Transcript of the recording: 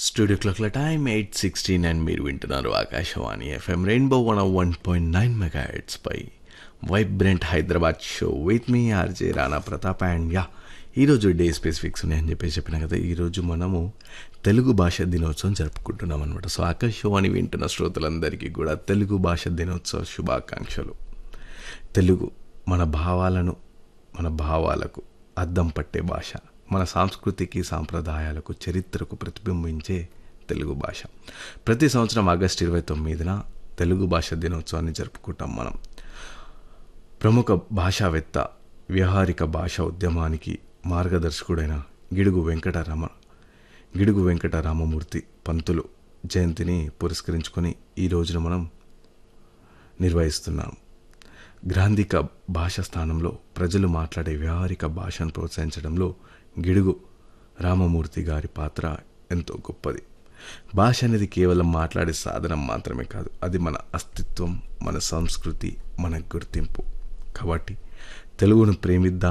studio క్లాక్ల time eight sixteen and మీరు వింటున్నారు Akashvani F M rainbow one one point nine mega పై vibrant Hyderabad show with me RJ Rana Pratap and ya ఈరోజు day specifics ఉన్నాయని చెప్పేసి చెప్పిన కదా ఈరోజు మనము తెలుగు భాష దినోత్సవం జరుపుకుంటున్నాం అనమాట సో ఆకాశవాణి వింటున్న శ్రోతలందరికీ కూడా తెలుగు భాష దినోత్సవ శుభాకాంక్షలు తెలుగు మన భావాలను మన భావాలకు అద్దం పట్టే భాష మన సంస్కృతికి సాంప్రదాయాలకు చరిత్రకు ప్రతిబింబించే తెలుగు భాష ప్రతి సంవత్సరం ఆగస్టు ఇరవై తొమ్మిదిన తెలుగు భాష దినోత్సవాన్ని జరుపుకుంటాం మనం ప్రముఖ భాషావేత్త వ్యవహారిక భాష ఉద్యమానికి మార్గదర్శకుడైన గిడుగు వెంకటరమ గిడుగు వెంకటరామమూర్తి పంతులు జయంతిని పురస్కరించుకొని ఈ రోజున మనం నిర్వహిస్తున్నాం గ్రాంధిక భాష స్థానంలో ప్రజలు మాట్లాడే వ్యవహారిక భాషను ప్రోత్సహించడంలో గిడుగు రామమూర్తి గారి పాత్ర ఎంతో గొప్పది భాష అనేది కేవలం మాట్లాడే సాధనం మాత్రమే కాదు అది మన అస్తిత్వం మన సంస్కృతి మన గుర్తింపు కాబట్టి తెలుగును ప్రేమిద్దాం